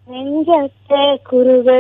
നെഞ്ചത്തെ കുറുകൾ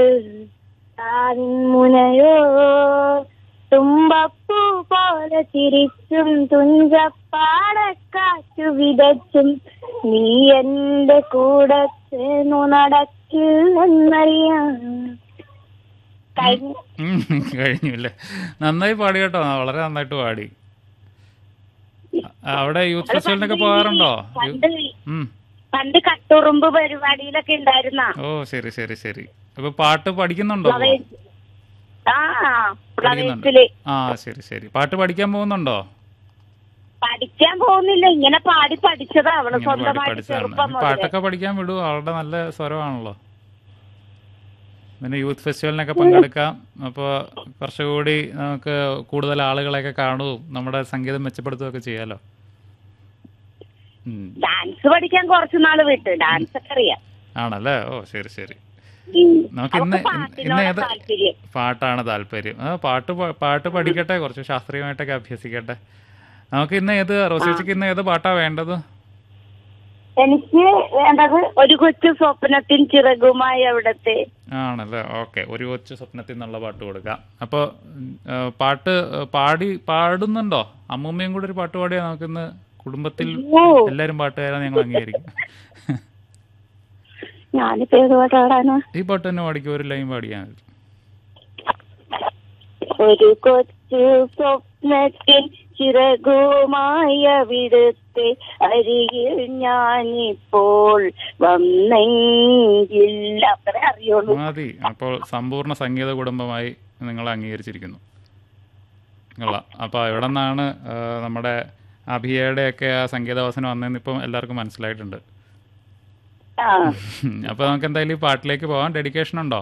മുനയോ തുമ്പപ്പൂ പോലെ ചിരിച്ചും തുഞ്ചപ്പാടക്കാറ്റു വിതച്ചും നീ എന്റെ കൂടെ ചേർന്നു നടക്കില്ലെന്നറിയാം കഴിഞ്ഞു ഉം, കഴിഞ്ഞു അല്ലേ നന്നായി പാടി കേട്ടോ വളരെ നന്നായിട്ട് പാടി അ- അവിടെ യൂത്ത് ഫെസ്റ്റിവലിനൊക്കെ പോകാറുണ്ടോ യു- പണ്ട് ഉം. പണ്ട് കട്ടുറുമ്പ് പരിപാടിയിലൊക്കെ ഉണ്ടായിരുന്ന ഓ ശരി ശരി ശരി അപ്പൊ പാട്ട് പഠിക്കുന്നുണ്ടോ ഇപ്പോ? ആ പഠിക്കുന്നുണ്ട് പ്രദേശത്തില് ആ ശരി ശരി പാട്ട് പഠിക്കാൻ പോകുന്നുണ്ടോ പഠിക്കാൻ പോകുന്നില്ല ഇങ്ങനെ പാടി പഠിച്ചതാ അവള് ഇങ്ങനെ പാടി സ്വന്തമായിട്ട് പഠിച്ചതാണ് ചെറുപ്പം ഇനി മുതലേ പാട്ടൊക്കെ പഠിക്കാൻ വിടൂ അവളുടെ നല്ല സ്വരമാണല്ലോ പിന്നെ യൂത്ത് ഫെസ്റ്റിവലിനൊക്കെ പങ്കെടുക്കാം അപ്പോൾ കുറച്ചുകൂടി നമുക്ക് കൂടുതൽ ആളുകളെയൊക്കെ കാണുകയും നമ്മുടെ സംഗീതം മെച്ചപ്പെടുത്തുകയൊക്കെ ചെയ്യാലോ ഉം. ഡാൻസ് പഠിക്കാൻ കുറച്ചു നാള് വിട്ട് ഡാൻസ് ഒക്കെ അറിയാം ആണല്ലേ ഓ ശരി ശരി ഉം. നമുക്ക് ഇന്ന് അവൾക്ക് ഇന്ന് ഇന്ന് പാട്ടിനോടാ ഏത് താല്പര്യം പാട്ടാണ് താല്പര്യം ആ പാട്ട് പ- പാട്ട് പഠിക്കട്ടെ കുറച്ച് ശാസ്ത്രീയമായിട്ടൊക്കെ അഭ്യസിക്കട്ടെ നമുക്ക് ഇന്ന് ഏത് റോസിച്ചിക്ക് ഇന്ന് ഏത് പാട്ടാ വേണ്ടത് എനിക്ക് വേണ്ടത് ഒരു കൊച്ചു സ്വപ്നത്തിൻ ചിറകുമായി അവിടത്തെ ആണല്ലേ ഓക്കെ ഒരു കൊച്ചു സ്വപ്നത്തിൽ നിന്നുള്ള പാട്ട് കൊടുക്കാം അപ്പോൾ പാട്ട് ആ, പാടി പാടുന്നുണ്ടോ അമ്മൂമ്മയും കൂടെ ഒരു പാട്ട് പാടിയാൽ നമുക്കിന്ന് കുടുംബത്തിൽ ഓ എല്ലാവരും പാട്ടുകാരാണ് ഞങ്ങൾ അംഗീകരിക്കും ഞാനിപ്പോ ഏത് പാട്ടാടാനാ ഈ പാട്ട് തന്നെ പാടിക്കും ഒരു ലൈൻ പാടിയാൽ മതി ഒരു കൊച്ചു സ്വപ്നത്തിൽ ചിറകുമായ വിടുത്തെ അരികിൽ ഞാനിപ്പോൾ വന്നെങ്കിൽ അത്രേ അറിയുള്ളൂ മതി അപ്പോൾ സമ്പൂർണ്ണ സംഗീത കുടുംബമായി നിങ്ങൾ അംഗീകരിച്ചിരിക്കുന്നു കൊള്ളാം അപ്പോൾ എവിടെ നിന്നാണ് നമ്മുടെ അഭിയയുടെയൊക്കെ ആ സംഗീതാവസനം വന്നതെന്ന് ഇപ്പം എല്ലാവർക്കും മനസ്സിലായിട്ടുണ്ട് ആ അപ്പോൾ നമുക്ക് എന്തായാലും ഈ പാട്ടിലേക്ക് പോകാം ഡെഡിക്കേഷൻ ഉണ്ടോ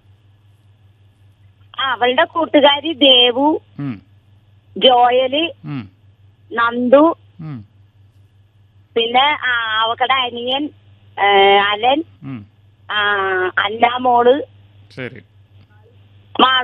ആ, അവളുടെ കൂട്ടുകാരി ദേവു ഉം, ജോയല് ഉം, നന്ദു ഉം, പിന്നെ ആ, അവക്കടെ അനിയൻ ഏ, അലൻ ഉം. ആ, അന്നാമോള് ശരി